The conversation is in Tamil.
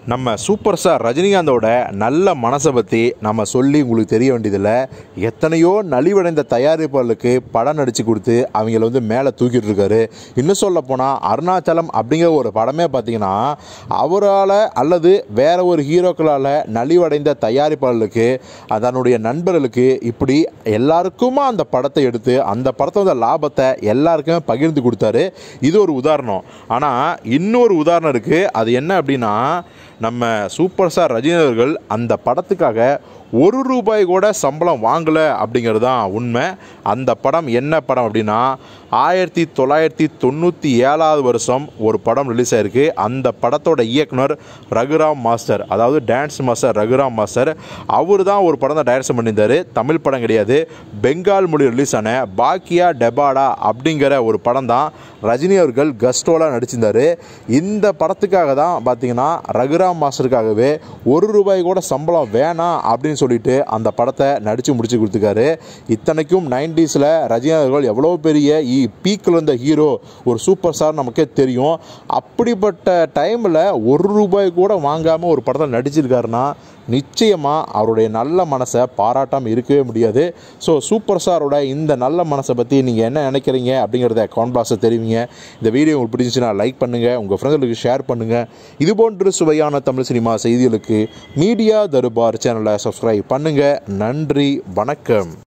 நம்ம சூப்பர் ஸ்டார் ரஜினிகாந்தோட நல்ல மனசை பற்றி நம்ம சொல்லி உங்களுக்கு தெரிய வேண்டியதில்லை எத்தனையோ நலிவடைந்த தயாரிப்பாளருக்கு படம் நடித்து கொடுத்து அவங்கள வந்து மேலே தூக்கிட்டு இருக்காரு இன்னும் சொல்ல போனால் அருணாச்சலம் அப்படிங்கிற ஒரு படமே பார்த்தீங்கன்னா அவரால் அல்லது வேற ஒரு ஹீரோக்களால் நலிவடைந்த தயாரிப்பாளருக்கு அதனுடைய நண்பர்களுக்கு இப்படி எல்லாருக்குமா அந்த படத்தை எடுத்து அந்த படத்தோட லாபத்தை எல்லாருக்குமே பகிர்ந்து கொடுத்தாரு இது ஒரு உதாரணம் ஆனால் இன்னொரு உதாரணம் இருக்குது அது என்ன அப்படின்னா நம்ம சூப்பர் ஸ்டார் ரஜினி அவர்கள் அந்த படத்துக்காக ஒரு ரூபாய் கூட சம்பளம் வாங்கலை அப்படிங்கிறது தான் உண்மை அந்த படம் என்ன படம் அப்படின்னா ஆயிரத்தி தொள்ளாயிரத்தி தொண்ணூற்றி ஏழாவது வருஷம் ஒரு படம் ரிலீஸ் ஆயிருக்கு அந்த படத்தோட இயக்குனர் ரகுராம் மாஸ்டர் அதாவது டான்ஸ் மாஸ்டர் ரகுராம் மாஸ்டர் அவர் தான் ஒரு படம் தான் டைரக்ஷன் பண்ணியிருந்தார் தமிழ் படம் கிடையாது பெங்கால் மொழி ரிலீஸ் ஆன பாக்கியா டெபாடா அப்படிங்கிற ஒரு படம் தான் ரஜினி அவர்கள் கஸ்டோலாக நடிச்சிருந்தார் இந்த படத்துக்காக தான் பார்த்தீங்கன்னா ரகுராம் மாஸ்டருக்காகவே ஒரு ரூபாய் கூட சம்பளம் வேணாம் அப்படின்னு சொல்லிட்டு அந்த படத்தை நடித்து முடிச்சு கொடுத்துருக்காரு இத்தனைக்கும் நைன்டிஸில் ரஜினி அவர்கள் எவ்வளோ பெரிய பீக்கில் இருந்த ஹீரோ ஒரு சூப்பர் ஸ்டார் நமக்கே தெரியும் அப்படிப்பட்ட டைமில் ஒரு ரூபாய் கூட வாங்காமல் ஒரு படத்தில் நடிச்சிருக்காருன்னா நிச்சயமாக அவருடைய நல்ல மனசை பாராட்டாமல் இருக்கவே முடியாது ஸோ சூப்பர் ஸ்டாரோட இந்த நல்ல மனசை பற்றி நீங்கள் என்ன நினைக்கிறீங்க அப்படிங்கிறத கமெண்ட் பாக்ஸில் தெரிவிங்க இந்த வீடியோ உங்களுக்கு பிடிச்சிச்சுன்னா லைக் பண்ணுங்கள் உங்கள் ஃப்ரெண்ட்களுக்கு ஷேர் பண்ணுங்கள் இது போன்ற சுவையான தமிழ் சினிமா செய்திகளுக்கு மீடியா தருபார் சேனலை சப்ஸ்கிரைப் பண்ணுங்கள் நன்றி வணக்கம்